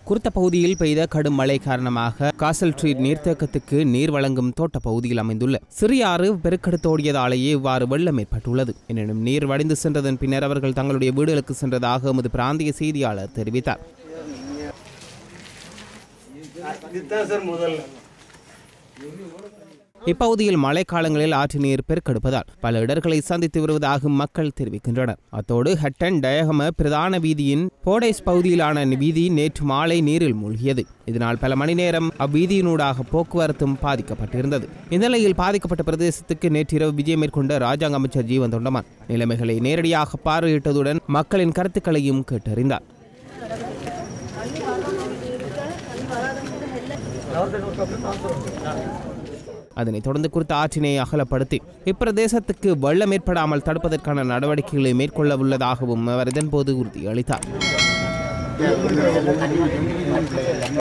குறித்த பகுதியில் பெய்த கடும் மழை காரணமாக காசல் ஸ்ட்ரீட் நீர்த்தேக்கத்துக்கு நீர் வழங்கும் தோட்ட பகுதியில் அமைந்துள்ள சிறியாறு பெருக்கெடுத்தோடியதாலேயே இவ்வாறு வெள்ளம் ஏற்பட்டுள்ளது எனினும் நீர் வடிந்து சென்றதன் பின்னர் அவர்கள் தங்களுடைய வீடுகளுக்கு சென்றதாக எமது பிராந்திய செய்தியாளர் தெரிவித்தார் இதுதான் சார் முதல்ல இப்பகுதியில் மழைக்காலங்களில் ஆற்று நீர் பெருக்கெடுப்பதால் பல இடர்களை சந்தித்து வருவதாக மக்கள் தெரிவிக்கின்றனர் அத்தோடு ஹட்டன் டயகம பிரதான வீதியின் போடைஸ் பகுதியிலான வீதி நேற்று மாலை நீரில் மூழ்கியது இதனால் பல மணி நேரம் அவ்வீதியினூடாக போக்குவரத்தும் பாதிக்கப்பட்டிருந்தது இந்நிலையில் பாதிக்கப்பட்ட பிரதேசத்துக்கு நேற்றிரவு விஜயம் மேற்கொண்ட ராஜாங்க அமைச்சர் ஜீவன் தொண்டமான் நிலைமைகளை நேரடியாக பார்வையிட்டதுடன் மக்களின் கருத்துக்களையும் கேட்டறிந்தார் அதனைத் தொடர்ந்து குறித்த ஆற்றினை அகலப்படுத்தி இப்பிரதேசத்துக்கு வெள்ளம் ஏற்படாமல் தடுப்பதற்கான நடவடிக்கைகளை மேற்கொள்ள உள்ளதாகவும் அவர் இதன்போது உறுதியளித்தார்